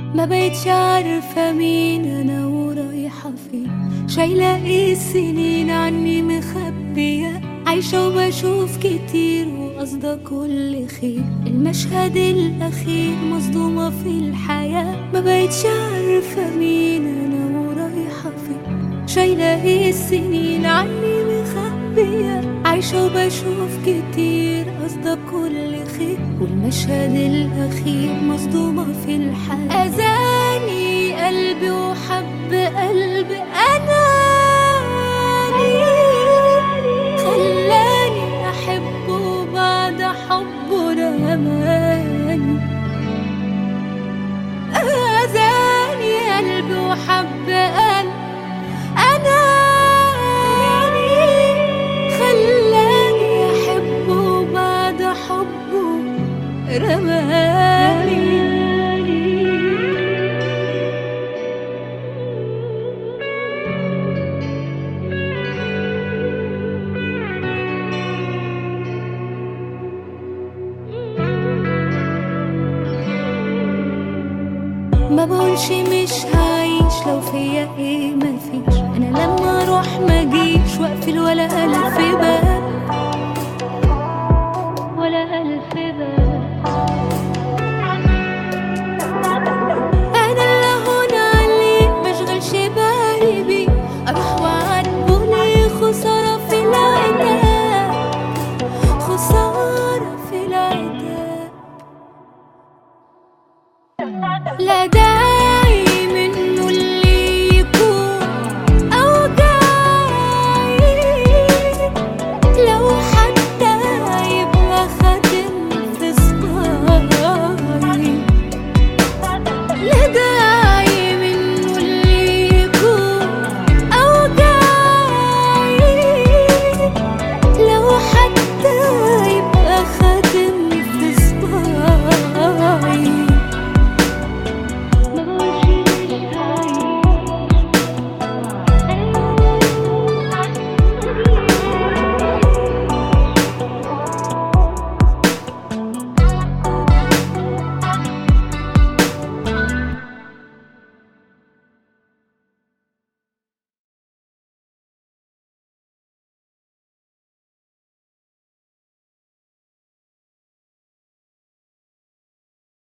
ما بقتش عارفة مين أنا ورايحة فين شايلة ايه السنين عني مخبية عايشة وبشوف كتير وقصده كل خير المشهد الأخير مصدومة في الحياة ما بقتش عارفة مين أنا ورايحة فين شايلة ايه السنين عني مخبية عايشة وبشوف كتير قصده كل خير والمشهد الأخير مصدومة في الحياة أذاني قلبي وحب قلبي أناني خلاني أحبه بعد حبه رماني أذاني قلبي وحب قلبي أناني خلاني أحبه بعد حبه رماني ما بقولش مش هعيش لو فيا ايه مفيش انا لما اروح ما اجيش واقفل ولا الف باب ولا الف باب انا اللي هون عليه مشغلش بالي بيه اروح وعنبه ليه خساره في العتاب خساره في العتاب لا ده